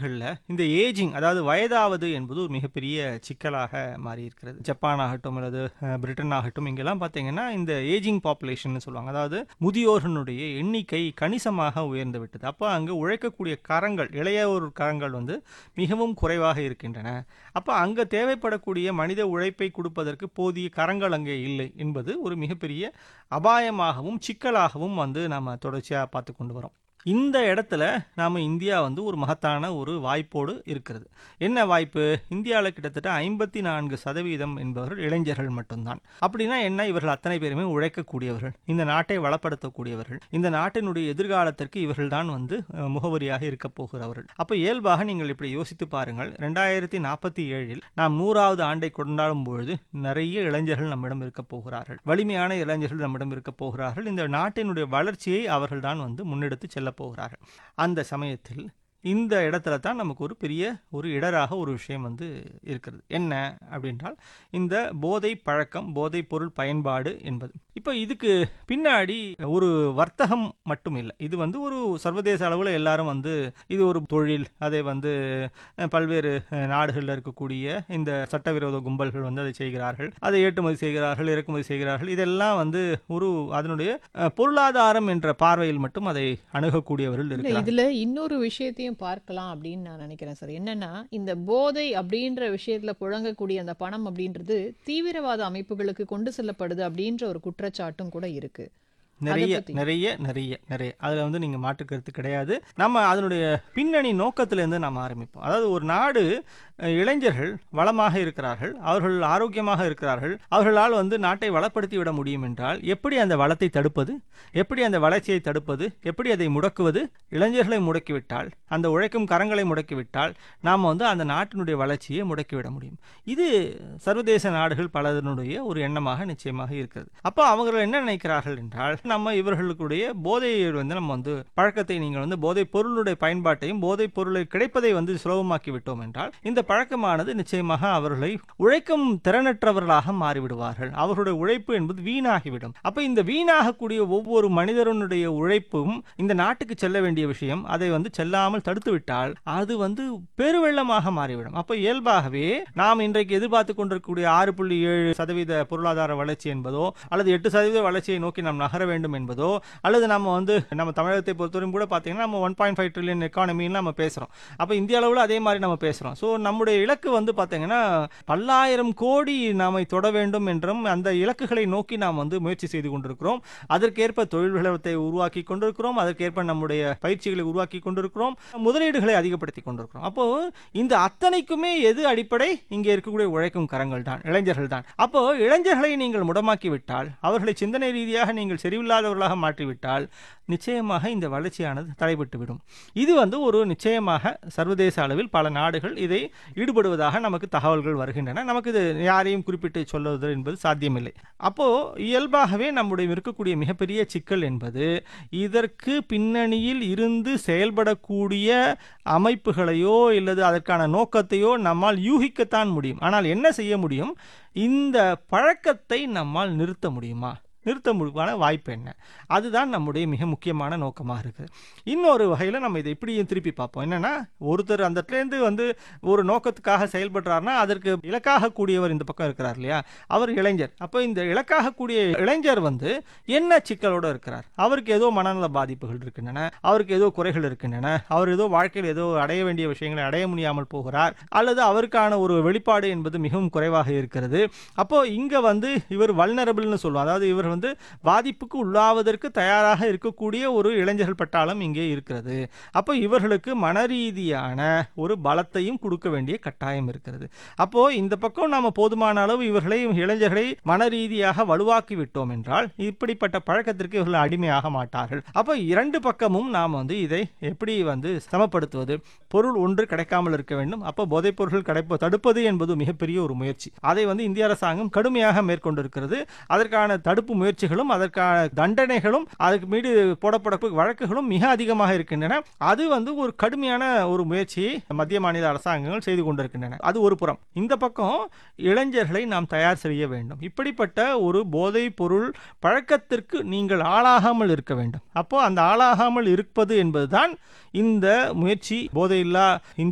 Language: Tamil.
நாடுகள்ல இந்த ஏஜிங் அதாவது வயதாவது என்பது ஒரு மிகப்பெரிய சிக்கலாக மாறி இருக்கிறது ஜப்பான் ஆகட்டும் அல்லது அஹ், பிரிட்டன் ஆகட்டும் இங்கெல்லாம் பார்த்தீங்கன்னா இந்த ஏஜிங் பாப்புலேஷன் சொல்லுவாங்க அதாவது முதியோர்களுடைய எண்ணிக்கை கணிசமாக உயர்ந்து விட்டது அப்போ அங்கே உழைக்கக்கூடிய கரங்கள் இளையோர் கரங்கள் வந்து மிகவும் குறைவாக இருக்கின்றன அப்போ அங்கே தேவைப்படக்கூடிய மனித உழைப்பை கொடுப்பதற்கு போதிய கரங்கள் அங்கே இல்லை என்பது ஒரு மிகப்பெரிய அபாயமாகவும் சிக்கலாகவும் வந்து நம்ம தொடர்ச்சியாக பார்த்து கொண்டு வரோம் இந்த இடத்துல நாம் இந்தியா வந்து ஒரு மகத்தான ஒரு வாய்ப்போடு இருக்கிறது என்ன வாய்ப்பு இந்தியாவில் கிட்டத்தட்ட ஐம்பத்தி நான்கு சதவீதம் என்பவர்கள் இளைஞர்கள் மட்டும்தான் அப்படின்னா என்ன இவர்கள் அத்தனை பேருமே உழைக்கக்கூடியவர்கள் இந்த நாட்டை வளப்படுத்தக்கூடியவர்கள் இந்த நாட்டினுடைய எதிர்காலத்திற்கு இவர்கள்தான் வந்து அஹ், முகவரியாக இருக்க போகிறவர்கள் அப்போ இயல்பாக நீங்கள் இப்படி யோசித்து பாருங்கள் ரெண்டாயிரத்தி நாற்பத்தி ஏழில் நாம் நூறாவது ஆண்டை கொண்டாடும் பொழுது நிறைய இளைஞர்கள் நம்மிடம் இருக்க போகிறார்கள் வலிமையான இளைஞர்கள் நம்மிடம் இருக்க போகிறார்கள் இந்த நாட்டினுடைய வளர்ச்சியை அவர்கள்தான் வந்து முன்னெடுத்து செல்ல போகிறார்கள் அந்த சமயத்தில் இந்த இடத்துல தான் நமக்கு ஒரு பெரிய ஒரு இடராக ஒரு விஷயம் வந்து இருக்கிறது என்ன அப்படின்றால் இந்த போதை பழக்கம் போதை பொருள் பயன்பாடு என்பது இப்போ இதுக்கு பின்னாடி ஒரு வர்த்தகம் மட்டும் இல்லை இது வந்து ஒரு சர்வதேச அளவில் எல்லாரும் வந்து இது ஒரு தொழில் அதை வந்து அஹ், பல்வேறு அஹ், நாடுகளில் இருக்கக்கூடிய இந்த சட்டவிரோத கும்பல்கள் வந்து அதை செய்கிறார்கள் அதை ஏற்றுமதி செய்கிறார்கள் இறக்குமதி செய்கிறார்கள் இதெல்லாம் வந்து ஒரு அதனுடைய அஹ், பொருளாதாரம் என்ற பார்வையில் மட்டும் அதை அணுகக்கூடியவர்கள் இல்ல இருக்கிறார்கள் இதுல இன்னொரு விஷயத்தையும் பார்க்கலாம் அப்படின்னு நான் நினைக்கிறேன் சார் என்னன்னா இந்த போதை அப்படின்ற விஷயத்துல புழங்கக்கூடிய அந்த பணம் அப்படின்றது தீவிரவாத அமைப்புகளுக்கு கொண்டு செல்லப்படுது அப்படின்ற ஒரு குற்றச்சாட்டும் கூட இருக்கு நிறைய பத்தி. நிறைய நிறைய நிறைய அதில் வந்து நீங்கள் மாற்று கருத்து கிடையாது நம்ம அதனுடைய பின்னணி நோக்கத்திலேருந்து நாம் ஆரம்பிப்போம் அதாவது ஒரு நாடு அஹ், இளைஞர்கள் வளமாக இருக்கிறார்கள் அவர்கள் ஆரோக்கியமாக இருக்கிறார்கள் அவர்களால் வந்து நாட்டை வளப்படுத்தி விட முடியும் என்றால் எப்படி அந்த வளத்தை தடுப்பது எப்படி அந்த வளர்ச்சியை தடுப்பது எப்படி அதை முடக்குவது இளைஞர்களை முடக்கிவிட்டால் அந்த உழைக்கும் கரங்களை முடக்கிவிட்டால் நாம் வந்து அந்த நாட்டினுடைய வளர்ச்சியை முடக்கிவிட முடியும் இது சர்வதேச நாடுகள் பலதனுடைய ஒரு எண்ணமாக நிச்சயமாக இருக்கிறது அப்போ அவங்க என்ன நினைக்கிறார்கள் என்றால் நம்ம இவர்களுடைய போதையை வந்து நம்ம வந்து பழக்கத்தை நீங்கள் வந்து போதைப் பொருளுடைய பயன்பாட்டையும் போதைப் பொருளை கிடைப்பதை வந்து சுலபமாக்கி விட்டோம் என்றால் இந்த பழக்கமானது நிச்சயமாக அவர்களை உழைக்கும் திறனற்றவர்களாக மாறிவிடுவார்கள் அவர்களுடைய உழைப்பு என்பது வீணாகிவிடும் அப்ப இந்த வீணாகக்கூடிய ஒவ்வொரு மனிதனுடைய உழைப்பும் இந்த நாட்டுக்கு செல்ல வேண்டிய விஷயம் அதை வந்து செல்லாமல் தடுத்து விட்டால் அது வந்து பெருவெள்ளமாக மாறிவிடும் அப்ப இயல்பாகவே நாம் இன்றைக்கு எதிர்பார்த்து கொண்டிருக்கக்கூடிய ஆறு புள்ளி ஏழு சதவீத பொருளாதார வளர்ச்சி என்பதோ அல்லது எட்டு சதவீத வளர்ச்சியை நோக்கி நாம் நகர வேண்டும் என்பதோ அல்லது நம்ம வந்து நம்ம தமிழகத்தை பொறுத்தவரையும் கூட பார்த்தீங்கன்னா நம்ம ஒன் பாயிண்ட் ஃபைவ் ட்ரில்லியன் எக்கானமின்னு நம்ம பேசுகிறோம் அப்போ இந்திய அளவில் அதே மாதிரி நம்ம பேசுகிறோம் ஸோ நம்முடைய இலக்கு வந்து பார்த்தீங்கன்னா பல்லாயிரம் கோடி நாமை தொட வேண்டும் என்றும் அந்த இலக்குகளை நோக்கி நாம் வந்து முயற்சி செய்து கொண்டிருக்கிறோம் அதற்கேற்ப தொழில் வளத்தை உருவாக்கி கொண்டிருக்கிறோம் அதற்கேற்ப நம்முடைய பயிற்சிகளை உருவாக்கி கொண்டிருக்கிறோம் முதலீடுகளை அதிகப்படுத்தி கொண்டிருக்கிறோம் அப்போ இந்த அத்தனைக்குமே எது அடிப்படை இங்கே இருக்கக்கூடிய உழைக்கும் கரங்கள் தான் இளைஞர்கள் தான் அப்போ இளைஞர்களை நீங்கள் முடமாக்கி விட்டால் அவர்களை சிந்தனை ரீதியாக நீங்கள் செறிவில்லாதவர்களாக மாற்றிவிட்டால் நிச்சயமாக இந்த வளர்ச்சியானது தடைபட்டுவிடும் இது வந்து ஒரு நிச்சயமாக சர்வதேச அளவில் பல நாடுகள் இதை ஈடுபடுவதாக நமக்கு தகவல்கள் வருகின்றன நமக்கு இது யாரையும் குறிப்பிட்டு சொல்லுவது என்பது சாத்தியமில்லை அப்போ இயல்பாகவே நம்முடைய இருக்கக்கூடிய மிகப்பெரிய சிக்கல் என்பது இதற்கு பின்னணியில் இருந்து செயல்படக்கூடிய அமைப்புகளையோ இல்லது அதற்கான நோக்கத்தையோ நம்மால் யூகிக்கத்தான் முடியும் ஆனால் என்ன செய்ய முடியும் இந்த பழக்கத்தை நம்மால் நிறுத்த முடியுமா நிறுத்த முடிவான வாய்ப்பு என்ன அதுதான் நம்முடைய மிக முக்கியமான நோக்கமாக இருக்குது இன்னொரு வகையில் நம்ம இதை இப்படியும் திருப்பி பார்ப்போம் என்னன்னா ஒருத்தர் அந்த இடத்துலேருந்து வந்து ஒரு நோக்கத்துக்காக செயல்படுறாருன்னா அதற்கு இலக்காக கூடியவர் இந்த பக்கம் இருக்கிறார் இல்லையா அவர் இளைஞர் அப்போ இந்த இலக்காக கூடிய இளைஞர் வந்து என்ன சிக்கலோடு இருக்கிறார் அவருக்கு ஏதோ மனநல பாதிப்புகள் இருக்கின்றன அவருக்கு ஏதோ குறைகள் இருக்கின்றன அவர் ஏதோ வாழ்க்கையில் ஏதோ அடைய வேண்டிய விஷயங்களை அடைய முடியாமல் போகிறார் அல்லது அவருக்கான ஒரு வெளிப்பாடு என்பது மிகவும் குறைவாக இருக்கிறது அப்போ இங்க வந்து இவர் வல்னரபிள்னு சொல்லுவோம் அதாவது இவர் வந்து பாதிப்புக்கு உள்ளாவதற்கு தயாராக இருக்கக்கூடிய ஒரு இளைஞர்கள் பட்டாளம் இங்கே இருக்கிறது அப்போ இவர்களுக்கு மனரீதியான ஒரு பலத்தையும் கொடுக்க வேண்டிய கட்டாயம் இருக்கிறது அப்போ இந்த பக்கம் நாம போதுமான அளவு இவர்களை இளைஞர்களை மனரீதியாக வலுவாக்கி விட்டோம் என்றால் இப்படிப்பட்ட பழக்கத்திற்கு இவர்கள் அடிமையாக மாட்டார்கள் அப்போ இரண்டு பக்கமும் நாம் வந்து இதை எப்படி வந்து சமப்படுத்துவது பொருள் ஒன்று கிடைக்காமல் இருக்க வேண்டும் அப்போ போதைப் பொருட்கள் கிடைப்ப தடுப்பது என்பது மிகப்பெரிய ஒரு முயற்சி அதை வந்து இந்திய அரசாங்கம் கடுமையாக மேற்கொண்டிருக்கிறது அதற்கான தடுப்பு முயற்சிகளும் அதற்கான தண்டனைகளும் அதுக்கு மீது போடப்பட வழக்குகளும் மிக அதிகமாக இருக்கின்றன அது வந்து ஒரு கடுமையான ஒரு முயற்சியை மத்திய மாநில அரசாங்கங்கள் செய்து கொண்டிருக்கின்றன அது ஒரு புறம் இந்த பக்கம் இளைஞர்களை நாம் தயார் செய்ய வேண்டும் இப்படிப்பட்ட ஒரு போதைப் பொருள் பழக்கத்திற்கு நீங்கள் ஆளாகாமல் இருக்க வேண்டும் அப்போ அந்த ஆளாகாமல் இருப்பது என்பதுதான் இந்த முயற்சி போதையில்லா இந்தியா